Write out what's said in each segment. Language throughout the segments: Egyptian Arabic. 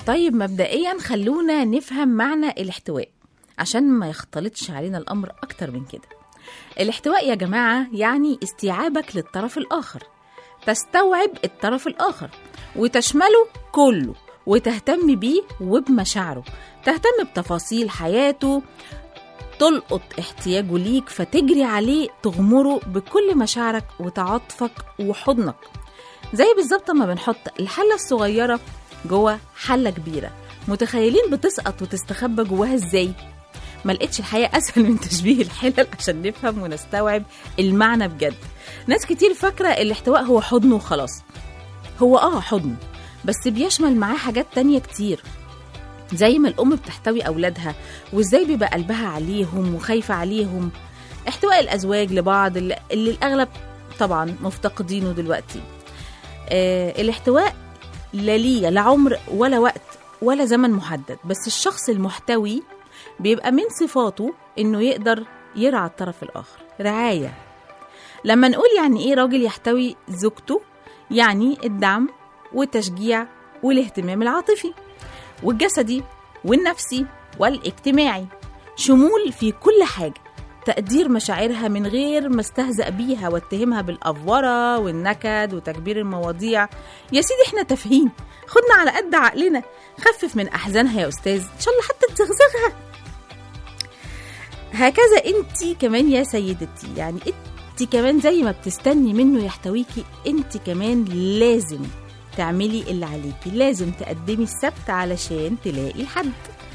طيب مبدئيا خلونا نفهم معنى الاحتواء عشان ما يختلطش علينا الأمر أكتر من كده الاحتواء يا جماعة يعني استيعابك للطرف الآخر تستوعب الطرف الآخر وتشمله كله وتهتم بيه وبمشاعره تهتم بتفاصيل حياته تلقط احتياجه ليك فتجري عليه تغمره بكل مشاعرك وتعاطفك وحضنك زي بالظبط ما بنحط الحلة الصغيرة جوه حلة كبيرة متخيلين بتسقط وتستخبى جواها ازاي؟ ما لقيتش الحقيقة أسهل من تشبيه الحلل عشان نفهم ونستوعب المعنى بجد ناس كتير فاكرة الاحتواء هو حضن وخلاص هو اه حضن بس بيشمل معاه حاجات تانية كتير زي ما الأم بتحتوي أولادها وإزاي بيبقى قلبها عليهم وخايفة عليهم احتواء الأزواج لبعض اللي, اللي الأغلب طبعا مفتقدينه دلوقتي آه الاحتواء لا ليه لا عمر ولا وقت ولا زمن محدد بس الشخص المحتوي بيبقى من صفاته إنه يقدر يرعى الطرف الآخر رعاية لما نقول يعني إيه راجل يحتوي زوجته يعني الدعم والتشجيع والاهتمام العاطفي والجسدي والنفسي والاجتماعي شمول في كل حاجة تقدير مشاعرها من غير ما استهزأ بيها واتهمها بالأفورة والنكد وتكبير المواضيع يا سيدي احنا تافهين خدنا على قد عقلنا خفف من أحزانها يا أستاذ إن شاء الله حتى تزغزغها هكذا انت كمان يا سيدتي يعني انت كمان زي ما بتستني منه يحتويكي انت كمان لازم تعملي اللي عليكي لازم تقدمي السبت علشان تلاقي الحد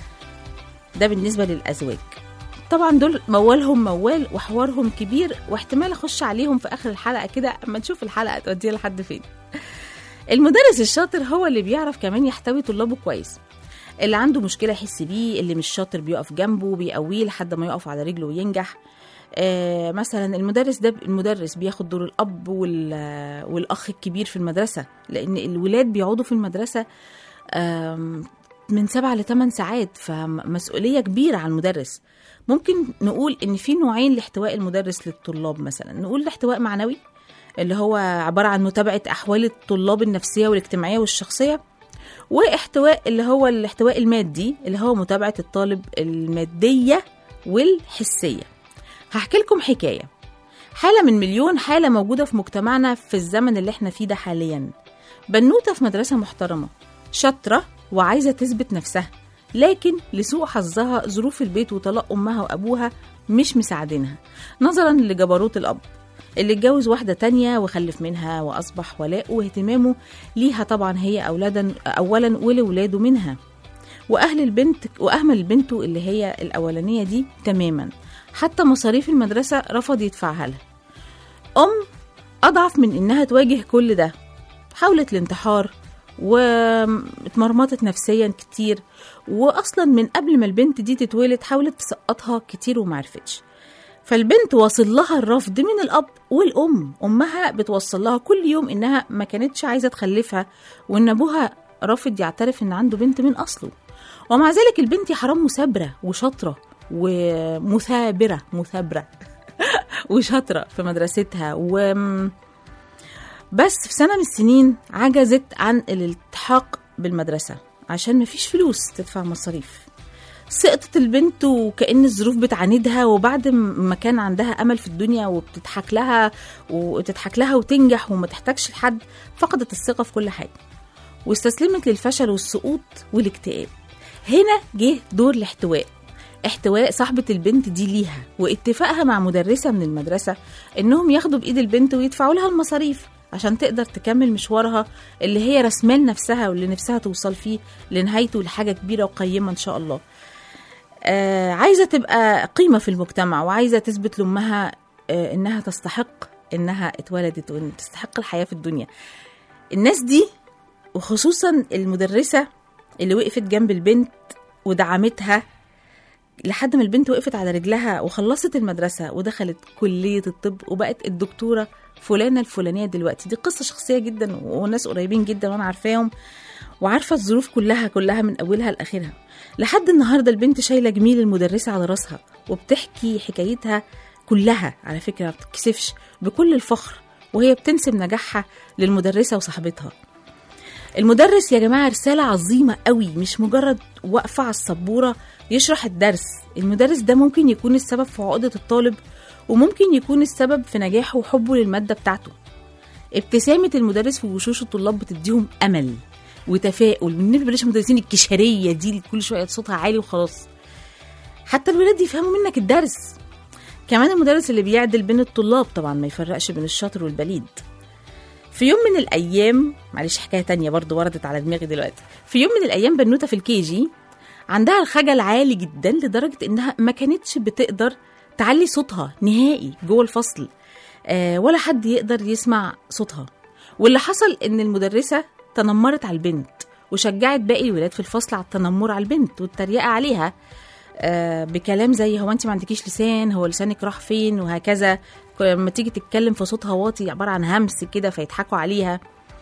ده بالنسبة للأزواج طبعا دول موالهم موال وحوارهم كبير واحتمال اخش عليهم في اخر الحلقه كده اما نشوف الحلقه توديها لحد فين المدرس الشاطر هو اللي بيعرف كمان يحتوي طلابه كويس اللي عنده مشكله يحس بيه اللي مش شاطر بيقف جنبه بيقويه لحد ما يقف على رجله وينجح آه مثلا المدرس ده المدرس بياخد دور الاب وال- والاخ الكبير في المدرسه لان الولاد بيقعدوا في المدرسه آم، من سبعة لثمان ساعات فمسؤوليه كبيره على المدرس ممكن نقول ان في نوعين لاحتواء المدرس للطلاب مثلا نقول الاحتواء معنوي اللي هو عباره عن متابعه احوال الطلاب النفسيه والاجتماعيه والشخصيه واحتواء اللي هو الاحتواء المادي اللي هو متابعه الطالب الماديه والحسيه هحكي لكم حكايه حاله من مليون حاله موجوده في مجتمعنا في الزمن اللي احنا فيه ده حاليا بنوته في مدرسه محترمه شاطره وعايزه تثبت نفسها لكن لسوء حظها ظروف البيت وطلاق امها وابوها مش مساعدينها نظرا لجبروت الاب اللي اتجوز واحدة تانية وخلف منها وأصبح ولاء واهتمامه ليها طبعا هي أولادا أولا ولولاده منها وأهل البنت وأهمل بنته اللي هي الأولانية دي تماما حتى مصاريف المدرسة رفض يدفعها لها أم أضعف من إنها تواجه كل ده حاولت الانتحار واتمرمطت نفسيا كتير واصلا من قبل ما البنت دي تتولد حاولت تسقطها كتير ومعرفتش فالبنت واصل لها الرفض من الاب والام امها بتوصل لها كل يوم انها ما كانتش عايزه تخلفها وان ابوها رافض يعترف ان عنده بنت من اصله ومع ذلك البنت يا حرام مثابره وشاطره ومثابره مثابره وشاطره في مدرستها و بس في سنه من السنين عجزت عن الالتحاق بالمدرسه عشان مفيش فلوس تدفع مصاريف سقطت البنت وكأن الظروف بتعاندها وبعد ما كان عندها أمل في الدنيا وبتضحك لها وتضحك لها وتنجح وما تحتاجش لحد فقدت الثقة في كل حاجة واستسلمت للفشل والسقوط والاكتئاب هنا جه دور الاحتواء احتواء صاحبة البنت دي ليها واتفاقها مع مدرسة من المدرسة انهم ياخدوا بإيد البنت ويدفعوا لها المصاريف عشان تقدر تكمل مشوارها اللي هي رسماه لنفسها واللي نفسها توصل فيه لنهايته لحاجة كبيرة وقيمة إن شاء الله آه عايزة تبقى قيمة في المجتمع وعايزة تثبت لأمها آه إنها تستحق إنها اتولدت وإن تستحق الحياة في الدنيا الناس دي وخصوصا المدرسة اللي وقفت جنب البنت ودعمتها لحد ما البنت وقفت على رجلها وخلصت المدرسة ودخلت كلية الطب وبقت الدكتورة فلانة الفلانية دلوقتي دي قصة شخصية جدا وناس قريبين جدا وأنا عارفاهم وعارفة الظروف كلها كلها من أولها لآخرها لحد النهاردة البنت شايلة جميل المدرسة على راسها وبتحكي حكايتها كلها على فكرة ما بتتكسفش بكل الفخر وهي بتنسب نجاحها للمدرسة وصاحبتها المدرس يا جماعة رسالة عظيمة قوي مش مجرد واقفة على السبورة يشرح الدرس المدرس ده ممكن يكون السبب في عقدة الطالب وممكن يكون السبب في نجاحه وحبه للمادة بتاعته ابتسامة المدرس في وشوش الطلاب بتديهم أمل وتفاؤل من بلاش المدرسين الكشرية دي اللي كل شوية صوتها عالي وخلاص حتى الولاد يفهموا منك الدرس كمان المدرس اللي بيعدل بين الطلاب طبعا ما يفرقش بين الشاطر والبليد في يوم من الايام معلش حكايه تانية برضو وردت على دماغي دلوقتي في يوم من الايام بنوته في الكي جي عندها الخجل عالي جدا لدرجه انها ما كانتش بتقدر تعلي صوتها نهائي جوه الفصل آه ولا حد يقدر يسمع صوتها واللي حصل ان المدرسه تنمرت على البنت وشجعت باقي الولاد في الفصل على التنمر على البنت والتريقه عليها آه، بكلام زي هو انت ما عندكيش لسان هو لسانك راح فين وهكذا ك- لما تيجي تتكلم في صوتها واطي عباره عن همس كده فيضحكوا عليها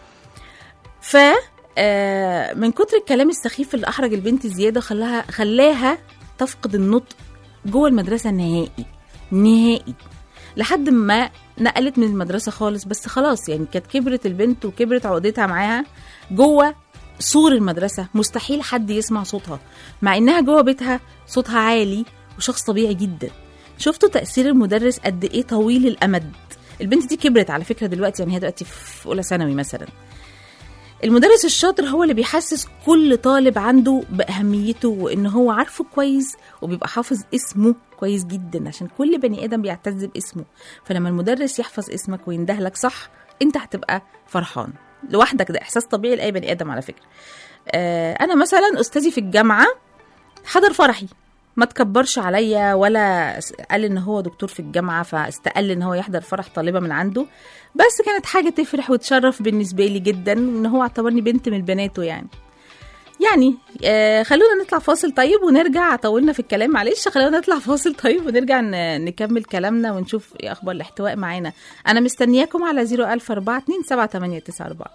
ف آه، من كتر الكلام السخيف اللي احرج البنت زياده خلاها خلاها تفقد النطق جوه المدرسه نهائي نهائي لحد ما نقلت من المدرسه خالص بس خلاص يعني كانت كبرت البنت وكبرت عقدتها معاها جوه سور المدرسه مستحيل حد يسمع صوتها مع انها جوه بيتها صوتها عالي وشخص طبيعي جدا شفتوا تاثير المدرس قد ايه طويل الامد البنت دي كبرت على فكره دلوقتي يعني هي دلوقتي في اولى ثانوي مثلا المدرس الشاطر هو اللي بيحسس كل طالب عنده بأهميته وإن هو عارفه كويس وبيبقى حافظ اسمه كويس جدا عشان كل بني آدم بيعتز باسمه فلما المدرس يحفظ اسمك ويندهلك صح أنت هتبقى فرحان لوحدك ده إحساس طبيعي لأي بني آدم على فكرة آه أنا مثلا أستاذي في الجامعة حضر فرحي ما تكبرش عليا ولا قال ان هو دكتور في الجامعه فاستقل ان هو يحضر فرح طالبه من عنده بس كانت حاجه تفرح وتشرف بالنسبه لي جدا ان هو اعتبرني بنت من بناته يعني يعني آه خلونا نطلع فاصل طيب ونرجع طولنا في الكلام معلش خلونا نطلع فاصل طيب ونرجع ن- نكمل كلامنا ونشوف ايه اخبار الاحتواء معانا انا مستنياكم على 01042 7894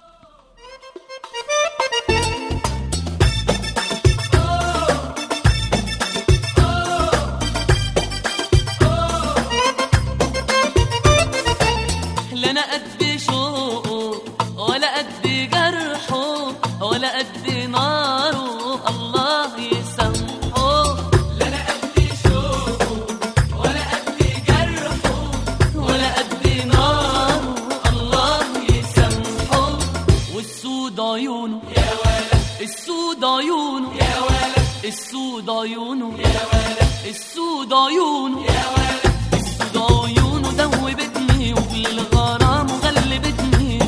لا انا قد شوقه ولا قد جرحه ولا قد ناره الله يسامحه لا انا قد شوقه ولا قد جرحه ولا قد ناره الله يسامحه والسود عيونه يا ولد السود عيونه يا ولد السود عيونه يا ولد السود عيونه يا ولد السود عيونه دوبتني وفي الغرام غلبتني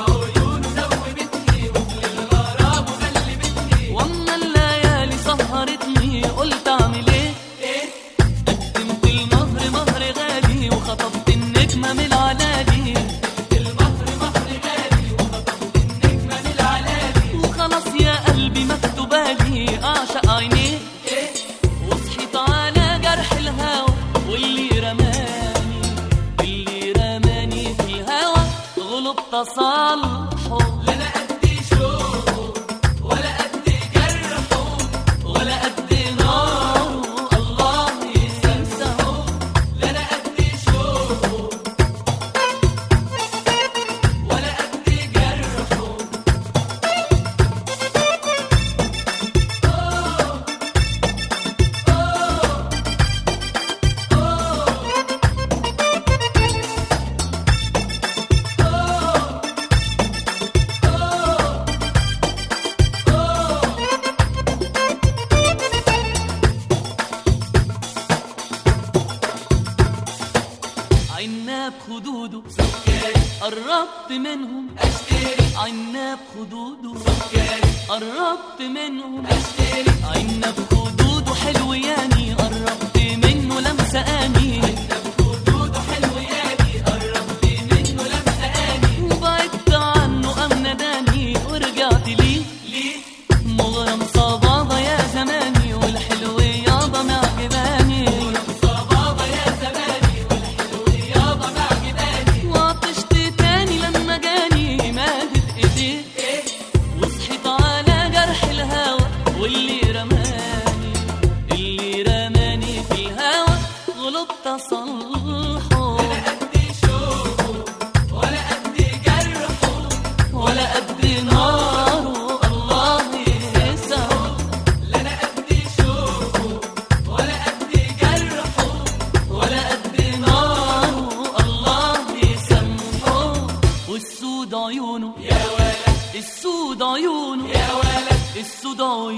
واما الليالي سهرتني قلت اعمل ايه قدمت المهر مهر غالي وخطفت النجمه من العلالي وخلاص يا قلبي مكتوبالي اعشق عينيه وصحيت على جرح الهوى واللي رماني اللي رماني في الهوى غلب تصالحه لا انا قد شوقه ولا قد جرحه ولا قد ناره الله يسامحه لا انا قد شوقه ولا قد جرحه عناب خدوده قربت منهم اشتري عناب خدوده قربت منهم اشتري عناب خدوده حلو يعني قربت منه لمسه اني عناب خدوده حلو يعني قربت منه لمسه اني وبعدت عنه قام ناداني ورجعت ليه ليه مغرم صبابه يا زماني والحلو يابا معجباني صبابه يا زماني يابا معجباني وعطشت تاني لما جاني مادت ايديه وصحيت على جرح الهوى واللي رماني اللي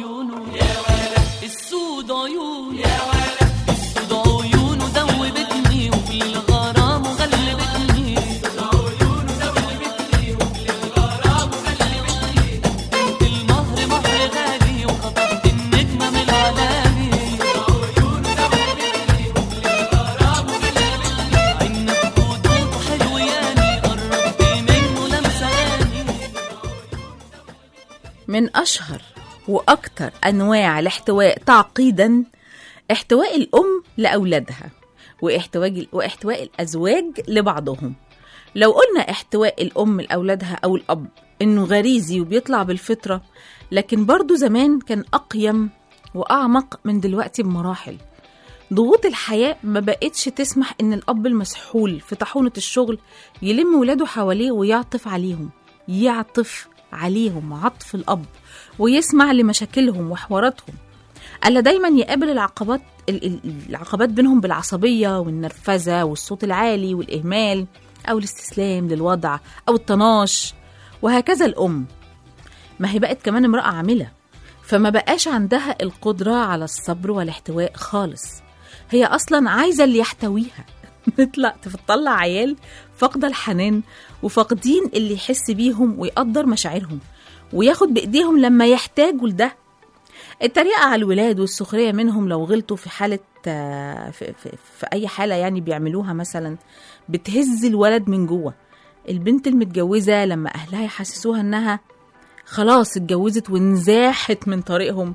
عيونه يا ولا السود عيونه يا ولا السود عيونه دوبتني وفي الغرام غلبتني انت المهر مهر غالي وخطفت النجمة من العلالي عينك خدوده حلو ياني قربت منه لمساني من أشهر وأكثر أنواع الاحتواء تعقيدا احتواء الأم لأولادها واحتواء واحتواء الأزواج لبعضهم لو قلنا احتواء الأم لأولادها أو الأب إنه غريزي وبيطلع بالفطرة لكن برضو زمان كان أقيم وأعمق من دلوقتي بمراحل ضغوط الحياة ما بقتش تسمح إن الأب المسحول في طاحونة الشغل يلم ولاده حواليه ويعطف عليهم يعطف عليهم عطف الأب ويسمع لمشاكلهم وحواراتهم ألا دايما يقابل العقبات ال- ال- العقبات بينهم بالعصبية والنرفزة والصوت العالي والإهمال أو الاستسلام للوضع أو الطناش وهكذا الأم ما هي بقت كمان امرأة عاملة فما بقاش عندها القدرة على الصبر والاحتواء خالص هي أصلا عايزة اللي يحتويها نطلع تطلع عيال فاقدة الحنان وفاقدين اللي يحس بيهم ويقدر مشاعرهم وياخد بإيديهم لما يحتاجوا لده التريقة على الولاد والسخرية منهم لو غلطوا في حالة آه، في, في, في أي حالة يعني بيعملوها مثلا بتهز الولد من جوه البنت المتجوزة لما أهلها يحسسوها إنها خلاص اتجوزت وانزاحت من طريقهم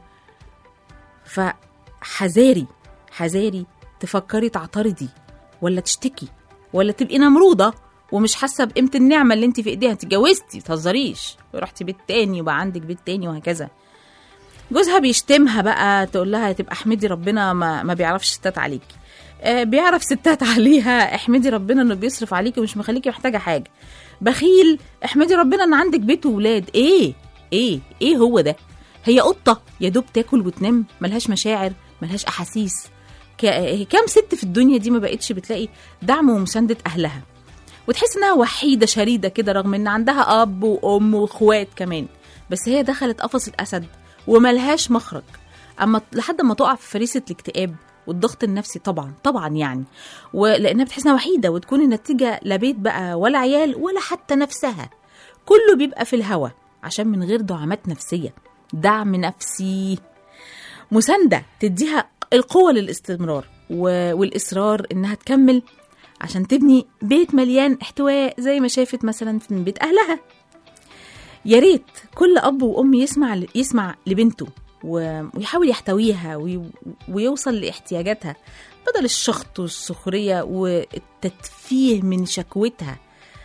فحذاري حذاري تفكري تعترضي ولا تشتكي ولا تبقي نمرودة ومش حاسة بقيمة النعمة اللي انت في ايديها انت اتجوزتي تهزريش ورحتي بيت تاني وبقى عندك بيت تاني وهكذا جوزها بيشتمها بقى تقول لها تبقى احمدي ربنا ما, ما بيعرفش ستات عليكي آه بيعرف ستات عليها احمدي ربنا انه بيصرف عليكي ومش مخليكي محتاجه حاجه بخيل احمدي ربنا ان عندك بيت وولاد ايه ايه ايه هو ده هي قطه يا دوب تاكل وتنام ملهاش مشاعر ملهاش احاسيس ك- كام ست في الدنيا دي ما بقتش بتلاقي دعم ومسانده اهلها وتحس انها وحيده شريده كده رغم ان عندها اب وام واخوات كمان بس هي دخلت قفص الاسد وملهاش مخرج اما لحد ما تقع في فريسه الاكتئاب والضغط النفسي طبعا طبعا يعني ولانها بتحس انها وحيده وتكون النتيجه لا بيت بقى ولا عيال ولا حتى نفسها كله بيبقى في الهوا عشان من غير دعامات نفسيه دعم نفسي مسانده تديها القوه للاستمرار و- والاصرار انها تكمل عشان تبني بيت مليان احتواء زي ما شافت مثلا من بيت اهلها يا ريت كل اب وام يسمع يسمع لبنته و- ويحاول يحتويها وي- ويوصل لاحتياجاتها بدل الشخط والسخريه والتتفيه من شكوتها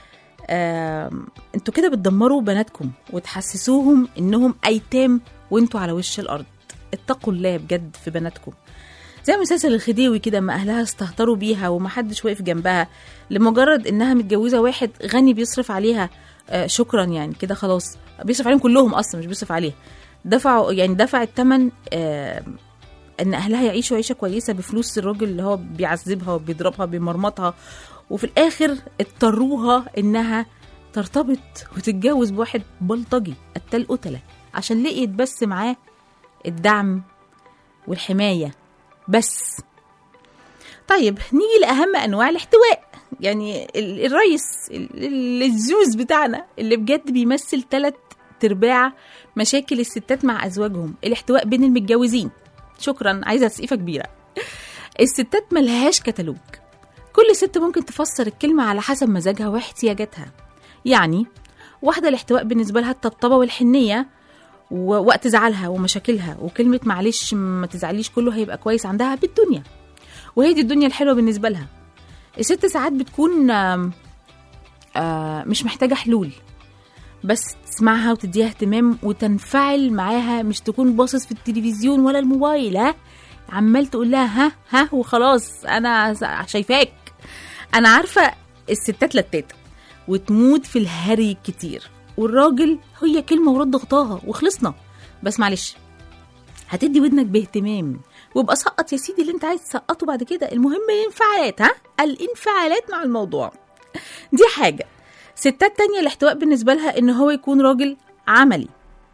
آم، انتوا كده بتدمروا بناتكم وتحسسوهم انهم ايتام وانتوا على وش الارض اتقوا الله بجد في بناتكم زي مسلسل الخديوي كده ما اهلها استهتروا بيها ومحدش واقف جنبها لمجرد انها متجوزه واحد غني بيصرف عليها آه شكرا يعني كده خلاص بيصرف عليهم كلهم اصلا مش بيصرف عليها دفعوا يعني دفع الثمن آه ان اهلها يعيشوا عيشه كويسه بفلوس الراجل اللي هو بيعذبها وبيضربها بيمرمطها وفي الاخر اضطروها انها ترتبط وتتجوز بواحد بلطجي قتال قتله عشان لقيت بس معاه الدعم والحمايه بس طيب نيجي لأهم أنواع الاحتواء يعني ال- الريس ال- ال- الزوز بتاعنا اللي بجد بيمثل تلات ترباع مشاكل الستات مع أزواجهم الاحتواء بين المتجوزين شكرا عايزة تسقيفة كبيرة الستات ملهاش كتالوج كل ست ممكن تفسر الكلمة على حسب مزاجها واحتياجاتها يعني واحدة الاحتواء بالنسبة لها الطبطبة والحنية ووقت زعلها ومشاكلها وكلمة معلش ما تزعليش كله هيبقى كويس عندها بالدنيا وهي دي الدنيا الحلوة بالنسبة لها الست ساعات بتكون آم، آه، مش محتاجة حلول بس تسمعها وتديها اهتمام وتنفعل معاها مش تكون باصص في التلفزيون ولا الموبايل ها عمال تقول لها ها ها وخلاص انا شايفاك انا عارفة الستات لتاتة وتموت في الهري كتير والراجل هي كلمة ورد غطاها وخلصنا بس معلش هتدي ودنك باهتمام وابقى سقط يا سيدي اللي انت عايز تسقطه بعد كده المهم الانفعالات ها الانفعالات مع الموضوع دي حاجة ستات تانية الاحتواء بالنسبة لها ان هو يكون راجل عملي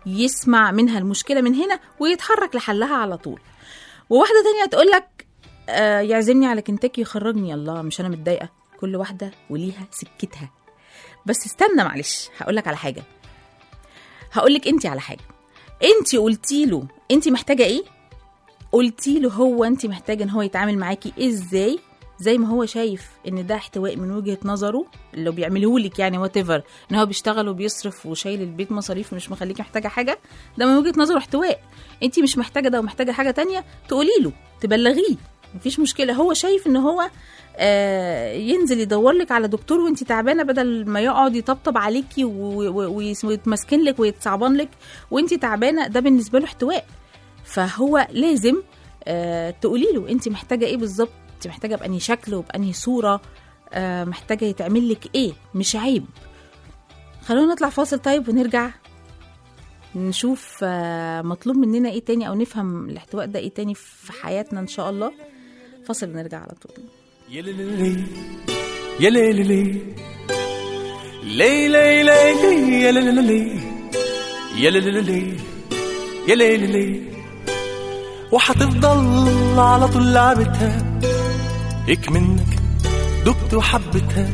يسمع منها المشكله من هنا ويتحرك لحلها على طول وواحده تانية تقول لك آه يعزمني على كنتاكي يخرجني الله مش انا متضايقه كل واحده وليها سكتها بس استنى معلش هقول لك على حاجه هقول لك انت على حاجه انت قلتي له انت محتاجه ايه قلتي له هو انت محتاجه ان هو يتعامل معاكي ازاي زي ما هو شايف ان ده احتواء من وجهه نظره اللي بيعمله لك يعني وات ايفر ان هو بيشتغل وبيصرف وشايل البيت مصاريف ومش مخليكي محتاجه حاجه ده من وجهه نظره احتواء انت مش محتاجه ده ومحتاجه حاجه تانية تقولي له تبلغيه مفيش مشكله هو شايف ان هو آه ينزل يدور لك على دكتور وانت تعبانه بدل ما يقعد يطبطب عليكي و- و- ويس- ويتمسكن لك ويتصعبان لك وانت تعبانه ده بالنسبه له احتواء فهو لازم آه تقولي له انت محتاجه ايه بالظبط انت محتاجه بانهي شكل وبانهي صوره آه محتاجه يتعمل لك ايه مش عيب خلونا نطلع فاصل طيب ونرجع نشوف آه مطلوب مننا ايه تاني او نفهم الاحتواء ده ايه تاني في حياتنا ان شاء الله فاصل ونرجع على طول يا ليلي يا ليلي لي لي لي لي يا ليلي يا ليلي يا ليلي وحتفضل على طول لعبتها هيك منك دقت وحبتها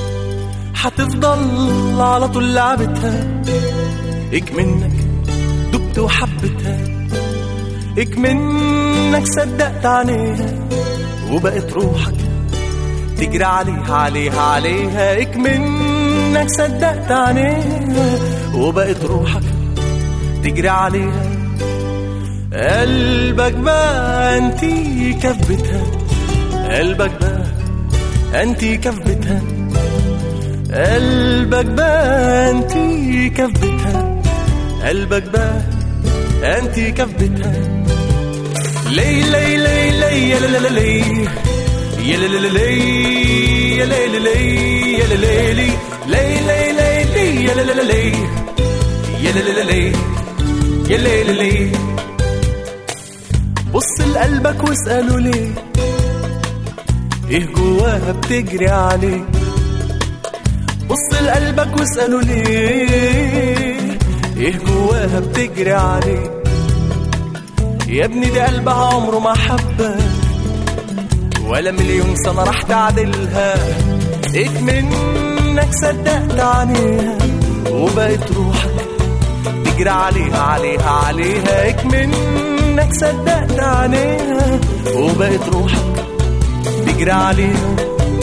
حتفضل على طول لعبتها هيك منك دقت وحبتها هيك منك صدقت عليها وبقت روحك تجري عليها عليها عليها هيك منك صدقت عليها وبقت روحك تجري عليها قلبك بقى انتي كفتها قلبك بقى انتي كفتها قلبك بقى انتي كفتها قلبك بقى انتي كفتها لي لي لي لي يا لا لا لي يا لا لا لي يا لا لا لي يا لا لا لي لي لي لي لي يا لا لا لي يا لا لا لي يا لا لا لي بص لقلبك واسأله ليه ايه جواها بتجري عليه بص لقلبك واسأله ليه ايه جواها بتجري عليه يا ابني دي قلبها عمره ما حبك ولا مليون سنة راح تعدلها ايه منك صدقت عليها وبقت روحك تجري عليها عليها عليها ايه منك صدقت عليها وبقت روحك تجري عليها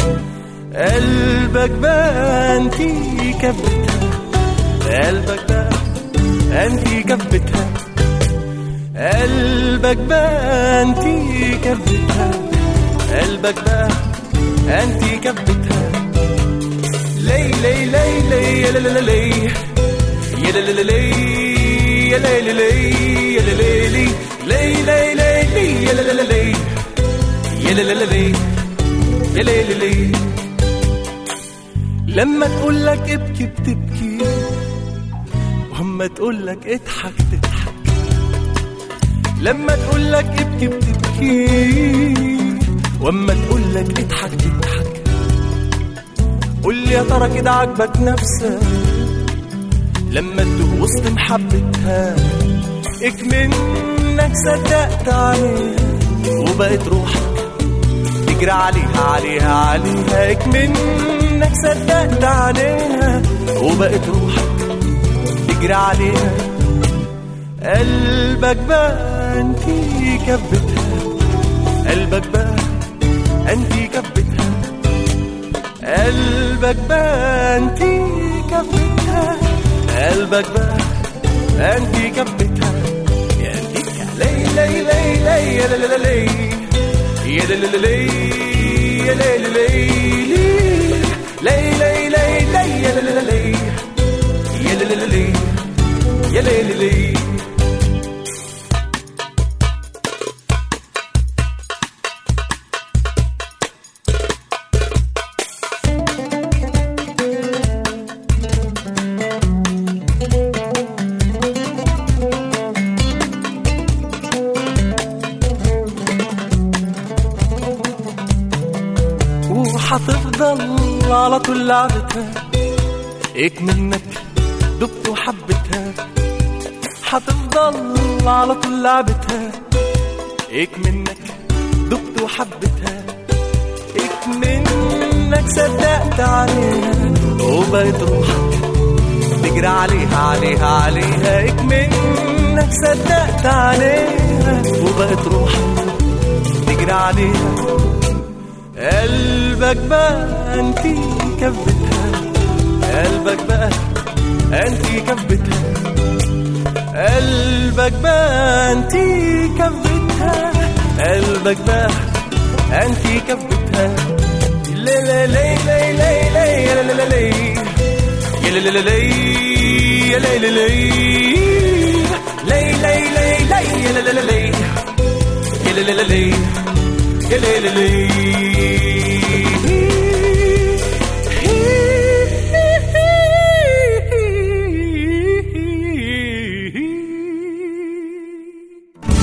قلبك بقى انتي كبتها قلبك بقى انتي كبتها قلبك بقى انتي كبتها قلبك بقى انتي كبتها لي لي لي لي يا لا لا لي يا لا لا لي يا لا لا لي يا لا لا لي لي لي لي لي يا لا لا لي يا لا لا لي يا لا لا لي لما تقول لك ابكي بتبكي وهم تقول لك اضحك تضحك لما تقول لك ابكي بتبكي واما تقول لك اضحك تضحك قول لي يا ترى كده عاجبك نفسك لما تدوق وسط محبتها اك منك صدقت عليها وبقت روحك تجري عليها عليها عليها اك منك صدقت عليها وبقت روحك تجري عليها قلبك بقى انتي كبتها قلبك بقى انتي كبتها قلبك بقى انتي كبتها قلبك بقى انتي كبتها يا ديكا لي لي لي لي يا لا لا لا لي يا لا لا لا لي يا لا لا لي لي لي لي لي يا لا لا لا لي يا لا لا لا لي يا لا لا لي وحتفضل على طول لعبتها ايك منك دبت وحبتها هتفضل على طول لعبتها ايك منك دقت وحبتها ايك منك صدقت عليها وبقت روحك تجري عليها عليها عليها ايك منك صدقت عليها وبقت روحك تجري عليها قلبك بقى انتي كبتها قلبك بقى انتي كبتها قلبك بقى انتي كبتها قلبك بقى انتي كبتها لا لا لا لا لا لا يا لا لا لا يا لا لا لا لا يا لا لا لا لا لا لا لا يا لا لا لا لا يا لا لا لا لا يا لا لا لا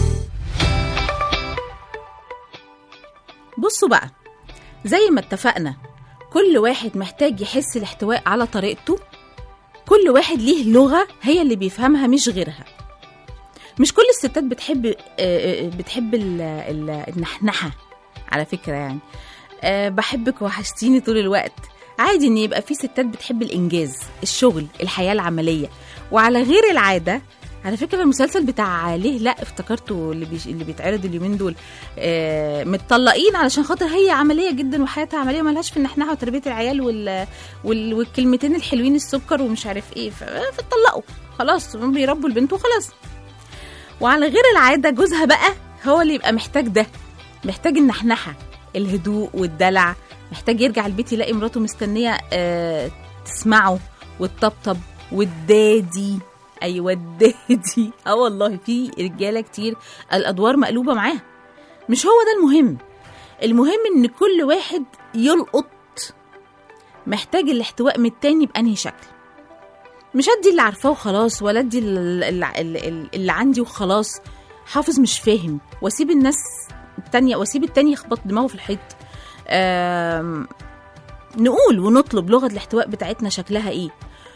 بصوا بقى زي ما اتفقنا كل واحد محتاج يحس الاحتواء على طريقته كل واحد ليه لغة هي اللي بيفهمها مش غيرها مش كل الستات بتحب آه، آه، بتحب ال- ال- النحنحة على فكرة يعني آه، بحبك وحشتيني طول الوقت عادي ان يبقى في ستات بتحب الانجاز الشغل الحياة العملية وعلى غير العادة على فكرة المسلسل بتاع ليه لا افتكرته اللي بيش اللي بيتعرض اليومين دول آه متطلقين علشان خاطر هي عملية جدا وحياتها عملية ملهاش في النحنحة وتربية العيال وال... وال... والكلمتين الحلوين السكر ومش عارف ايه ف- فاتطلقوا خلاص هم بيربوا البنت وخلاص وعلى غير العادة جوزها بقى هو اللي يبقى محتاج ده محتاج النحنحة الهدوء والدلع محتاج يرجع البيت يلاقي مراته مستنية آه تسمعه والطبطب والدادي ايوه الدادي اه والله في رجاله كتير الادوار مقلوبه معاها مش هو ده المهم المهم ان كل واحد يلقط محتاج الاحتواء من التاني بانهي شكل مش ادي اللي عارفاه وخلاص ولا ادي ال- ال- ال- اللي عندي وخلاص حافظ مش فاهم واسيب الناس التانية واسيب التاني يخبط دماغه في الحيط آم، نقول ونطلب لغة الاحتواء بتاعتنا شكلها ايه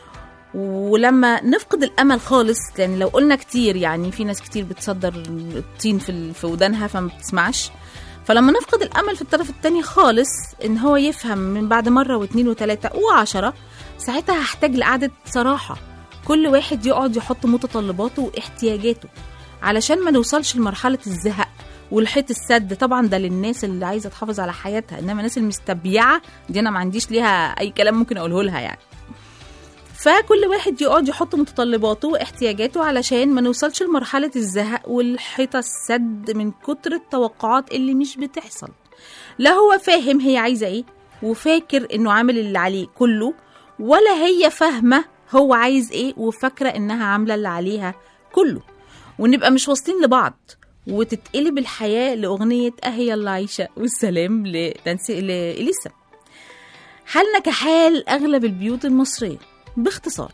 ولما نفقد الامل خالص يعني لو قلنا كتير يعني في ناس كتير بتصدر الطين في ال- في ودانها فما بتسمعش فلما نفقد الامل في الطرف التاني خالص ان هو يفهم من بعد مره واثنين وثلاثه وعشرة ساعتها هحتاج لقعده صراحه كل واحد يقعد يحط متطلباته واحتياجاته علشان ما نوصلش لمرحله الزهق والحيط السد طبعا ده للناس اللي عايزه تحافظ على حياتها انما الناس المستبيعه دي انا ما عنديش ليها اي كلام ممكن اقوله لها يعني فكل واحد يقعد يحط متطلباته واحتياجاته علشان ما نوصلش لمرحلة الزهق والحيطة السد من كتر التوقعات اللي مش بتحصل لا هو فاهم هي عايزة ايه وفاكر انه عامل اللي عليه كله ولا هي فاهمة هو عايز ايه وفاكرة انها عاملة اللي عليها كله ونبقى مش واصلين لبعض وتتقلب الحياة لأغنية أهي الله عايشة والسلام لنانسي لإليسا حالنا كحال أغلب البيوت المصرية باختصار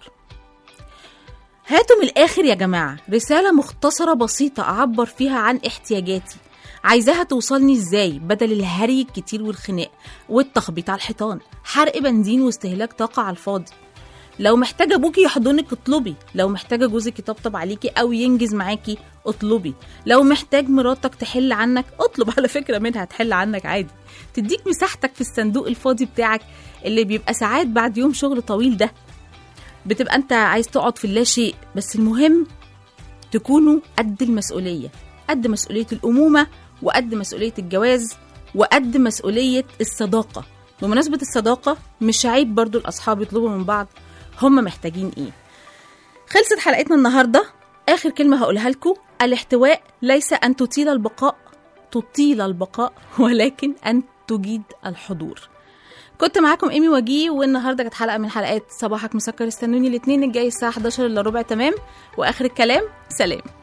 هاتوا من الآخر يا جماعة رسالة مختصرة بسيطة أعبر فيها عن احتياجاتي عايزاها توصلني ازاي بدل الهري الكتير والخناق والتخبيط على الحيطان حرق بنزين واستهلاك طاقة على الفاضي لو محتاجة ابوكي يحضنك اطلبي لو محتاجة جوزك يطبطب عليكي او ينجز معاكي اطلبي لو محتاج مراتك تحل عنك اطلب على فكرة منها تحل عنك عادي تديك مساحتك في الصندوق الفاضي بتاعك اللي بيبقى ساعات بعد يوم شغل طويل ده بتبقى انت عايز تقعد في اللا شيء بس المهم تكونوا قد المسؤولية قد مسؤولية الأمومة وقد مسؤولية الجواز وقد مسؤولية الصداقة بمناسبة الصداقة مش عيب برضو الأصحاب يطلبوا من بعض هم محتاجين إيه خلصت حلقتنا النهاردة آخر كلمة هقولها لكم الاحتواء ليس أن تطيل البقاء تطيل البقاء ولكن أن تجيد الحضور كنت معاكم ايمي وجيه والنهارده كانت حلقه من حلقات صباحك مسكر استنوني الاثنين الجاي الساعه 11 الا ربع تمام واخر الكلام سلام